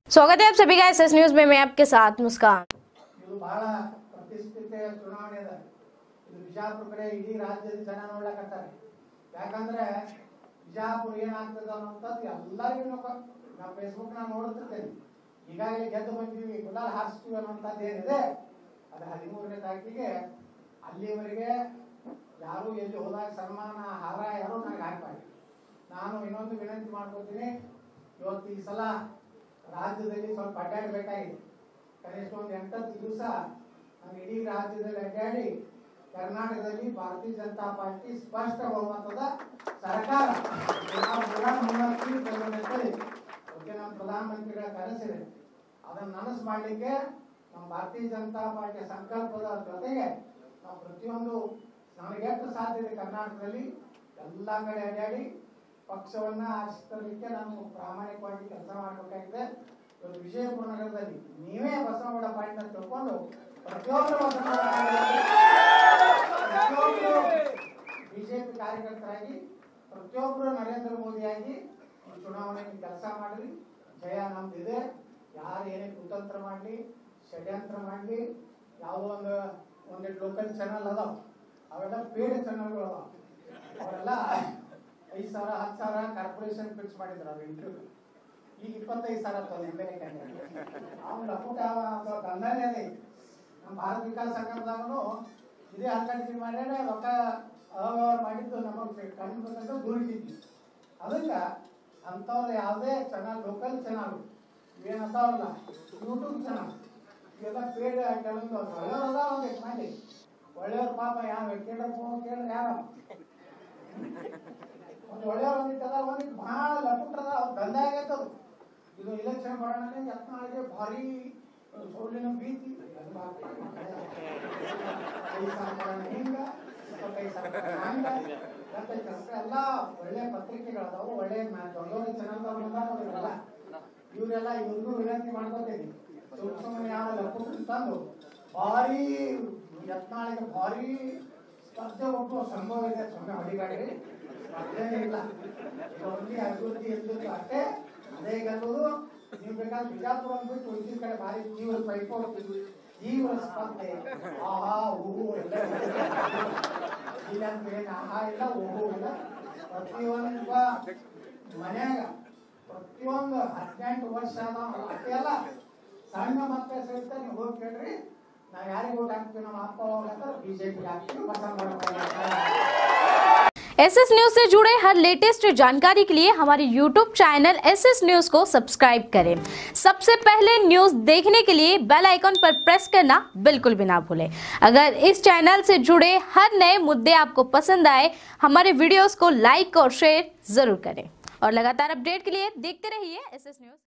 स्वागत है आप सभी का एस एस न्यूज में मैं आपके साथ मुस्कान ಇದು ಬಹಳ ಪ್ರತಿಷ್ಠಿತ ಚುನಾವಣೆ ಅದ ಇದು ಬಿಜಾಪುರ ಕಡೆ ಇಡೀ ರಾಜ್ಯದ ಜನ ನೋಡ್ಲಕತ್ತಾರೆ ಯಾಕಂದ್ರೆ ಬಿಜಾಪುರ ಏನಾಗ್ತದ ಅನ್ನೋಂಥದ್ದು ಎಲ್ಲರಿಗೂ ನಾ ಫೇಸ್ಬುಕ್ ನಾ ನೋಡುತ್ತಿರ್ತೇನೆ ಈಗಾಗಲೇ ಗೆದ್ದು ಬಂದೀವಿ ಗುಲಾಲ್ ಹಾರಿಸ್ತೀವಿ ಅನ್ನೋಂಥದ್ದು ಏನಿದೆ ಅದು ಹದಿಮೂರನೇ ತಾರೀಕಿಗೆ ಅಲ್ಲಿವರೆಗೆ ಯಾರು ಎಲ್ಲಿ ಹೋದಾಗ ಸನ್ಮಾನ ಹಾರ ಯಾರು ನನಗೆ ಹಾಕ್ಬಾರ್ದು ನಾನು ಇನ್ನೊಂದು ವಿನಂತಿ ಮಾಡ್ಕೊತೀನಿ ಇವತ್ತು ಈ ಸಲ ರಾಜ್ಯದಲ್ಲಿ ಸ್ವಲ್ಪ ಅಡ್ಡಾಡಬೇಕಾಗಿದೆ ಕನಿಷ್ಠ ಒಂದು ಎಂಟತ್ತು ದಿವಸ ನಾನು ಇಡೀ ರಾಜ್ಯದಲ್ಲಿ ಅಡ್ಡಾಡಿ ಕರ್ನಾಟಕದಲ್ಲಿ ಭಾರತೀಯ ಜನತಾ ಪಾರ್ಟಿ ಸ್ಪಷ್ಟ ಬಹುಮತದ ಸರ್ಕಾರ ನಾವು ಕೂಡ ಮುನ್ನಡೆಸಿ ಅಂತೇಳಿ ಅದಕ್ಕೆ ನಮ್ಮ ಪ್ರಧಾನಮಂತ್ರಿಗಳ ಕನಸಿದೆ ಅದನ್ನು ನನಸು ಮಾಡಲಿಕ್ಕೆ ನಮ್ಮ ಭಾರತೀಯ ಜನತಾ ಪಾರ್ಟಿಯ ಸಂಕಲ್ಪದ ಜೊತೆಗೆ ನಾವು ಪ್ರತಿಯೊಂದು ನನಗೆ ಎಷ್ಟು ಸಾಧ್ಯ ಇದೆ ಕರ್ನಾಟಕದಲ್ಲಿ ಎಲ್ಲ ಕಡೆ ಅಡ್ಡಾಡಿ ಪಕ್ಷವನ್ನ ಆರಿಸ್ತಲಿಕ್ಕೆ ನಾನು ಪ್ರಾಮಾಣಿಕವಾಗಿ ಕೆಲಸ ಮಾಡಬೇಕಾಗಿದೆ ಇವತ್ತು ವಿಜಯಪುರ ನಗರದಲ್ಲಿ ನೀವೇ ಬಸವನಗೌಡ ಪಾಯಿಂಟ್ ಅಂತ ತಿಳ್ಕೊಂಡು ಪ್ರತಿಯೊಬ್ಬರು ಬಸವನಗೌಡ ಪ್ರತಿಯೊಬ್ಬರು ಬಿಜೆಪಿ ಕಾರ್ಯಕರ್ತರಾಗಿ ಪ್ರತಿಯೊಬ್ಬರು ನರೇಂದ್ರ ಮೋದಿಯಾಗಿ ಈ ಚುನಾವಣೆಗೆ ಕೆಲಸ ಮಾಡಲಿ ಜಯ ನಮ್ದಿದೆ ಯಾರು ಏನೇ ಕುತಂತ್ರ ಮಾಡಲಿ ಷಡ್ಯಂತ್ರ ಮಾಡಲಿ ಯಾವುದೋ ಒಂದು ಒಂದೆರಡು ಲೋಕಲ್ ಚಾನಲ್ ಅದಾವ ಅವೆಲ್ಲ ಪೇಡ್ ಚಾನಲ್ಗಳು ಅದಾವ ಅವರೆಲ್ಲ ಐದು ಸಾವಿರ ಹತ್ತು ಸಾವಿರ ಕಾರ್ಪೊರೇಷನ್ ಫಿಕ್ಸ್ ಮಾಡಿದ್ರು ಅವ್ರು ಇಂಟರ್ವ್ಯೂ ಈಗ ಇಪ್ಪತ್ತೈದು ಸಾವಿರ ತೊಂದು ಎಮ್ ಎಲ್ ಎ ಅವ್ನು ಲಪುಟ ದಂಧನೇ ಅದೇ ನಮ್ಮ ಭಾರತ ವಿಕಾಸ ಸಂಘಟದಾಗೂ ಇದೇ ಹಲ್ಕಂಡಿ ಮಾಡ್ಯಾರ ರೊಕ್ಕ ಅವ್ಯವಹಾರ ಮಾಡಿದ್ದು ನಮಗೆ ಕಣ್ಣು ಬಂದಂತ ದುಡಿದಿದ್ವಿ ಅದಕ್ಕೆ ಅಂಥವ್ರು ಯಾವುದೇ ಚಾನಲ್ ಲೋಕಲ್ ಚಾನಲ್ ಏನಂತಾವಲ್ಲ ಯೂಟ್ಯೂಬ್ ಚಾನಲ್ ಇವೆಲ್ಲ ಪೇಡ್ ಕೆಲವೊಂದು ಒಳ್ಳೆಯವ್ರು ಅದಾವ ಒಂದಿಷ್ಟು ಮಂದಿ ಒಳ್ಳೆಯವ್ರ ಪಾಪ ಯಾವ ಕೇಳಪ್ಪ ಕೇಳಿದ್ರೆ ಯಾವ ಒಂದು ಒಳ್ಳೆಯವ್ರು ಒಂದಿತ್ತದ ಒಂದಿಟ್ಟು ಭಾಳ ಲಪುಟ್ರದ ಅವ್ರ ದಂಧೆ ಆಗೈತೆ ಅದು ಇದು ಇಲೆಕ್ಷನ್ ಬರೋಣ ಯತ್ನಾಳಿಗೆ ಭಾರಿ ಸೋಲಿನ ಭೀತಿ ಅದು ಮಾಡ್ತಾರೆ. ಐದು ಸಾವಿರ ಬರೋಣ ಹಿಂಗ ಇಪ್ಪತ್ತೈದು ಸಾವಿರ ಬರೋಣ ಹಂಗ ಅಂತ ಕೆಲಸ ಎಲ್ಲ ಒಳ್ಳೆ ಪತ್ರಿಕೆಗಳದಾವು ಒಳ್ಳೆ ದೊಡ್ಡ ಚಾನಲ್ದವ್ರು ಬಂದಾರ ಇವರೆಲ್ಲ ಇವರೆಲ್ಲ ಇವ್ರಿಗೂ ವಿನಂತಿ ಮಾಡ್ಕೊತೀನಿ ಸುಮ್ ಸುಮ್ಮನೆ ಯಾವ ಲಪುಟ್ ತಂದು ಭಾರಿ ಯತ್ನಾಳಿಗೆ ಭಾರಿ ಸ್ಪರ್ಧೆ ಒಟ್ಟು ಸಂಭವ ಇದೆ ಸುಮ್ಮನೆ ಹೊಡಿಗಾಡಿ ಸ್ಪರ್ಧೆನೇ ಇಲ್ಲ ಓನ್ಲಿ ಅಭಿವೃದ್ಧಿ ಎಲ್ಲಿದ್ದು ಅಷ್ಟೇ ಅದೇ ಗೆಲ್ಲುವುದು ನೀವು ಬೇಕಾದ್ರೆ ಬಿಜಾಪುರ ಅಂದ್ಬಿಟ್ಟು ಉಳಿದ ಕಡೆ ಭಾರಿ ತೀವ್ರ ಪೈಪೋಟಿ ತೀವ್ರ ಸ್ಪರ್ಧೆ ಆಹಾ ಊಹು ಎಲ್ಲ ಇಲ್ಲ ಅಂತ ಏನು ಆಹಾ ಇಲ್ಲ ಊಹು ಇಲ್ಲ ಪ್ರತಿಯೊಂದು ಮನ್ಯಾಗ ಪ್ರತಿಯೊಂದು ಹದಿನೆಂಟು ವರ್ಷ ಆದವ ಅಷ್ಟೇ ಅಲ್ಲ ಸಣ್ಣ ಮಕ್ಕಳ ಸಹಿತ ನೀವು ಹೋಗಿ ಕೇಳ್ರಿ ನಾವು ಯಾರಿಗೆ ಓಟ್ ಹಾಕ್ತೀವಿ ನಮ್ಮ ಅಪ್ಪ ಹೋಗ್ಲತ್ತಾರ ಬಿಜೆಪಿ ಹಾಕ್ತೀವಿ ಬಸವನಗೌಡ एस एस न्यूज से जुड़े हर लेटेस्ट जानकारी के लिए हमारे YouTube channel S S news को सब्सक्राइब करें सबसे पहले न्यूज देखने के लिए बेल आइकन पर प्रेस करना बिल्कुल भी ना भूलें अगर इस चैनल से जुड़े हर नए मुद्दे आपको पसंद आए हमारे वीडियोस को लाइक और शेयर जरूर करें और लगातार अपडेट के लिए देखते रहिए एस एस न्यूज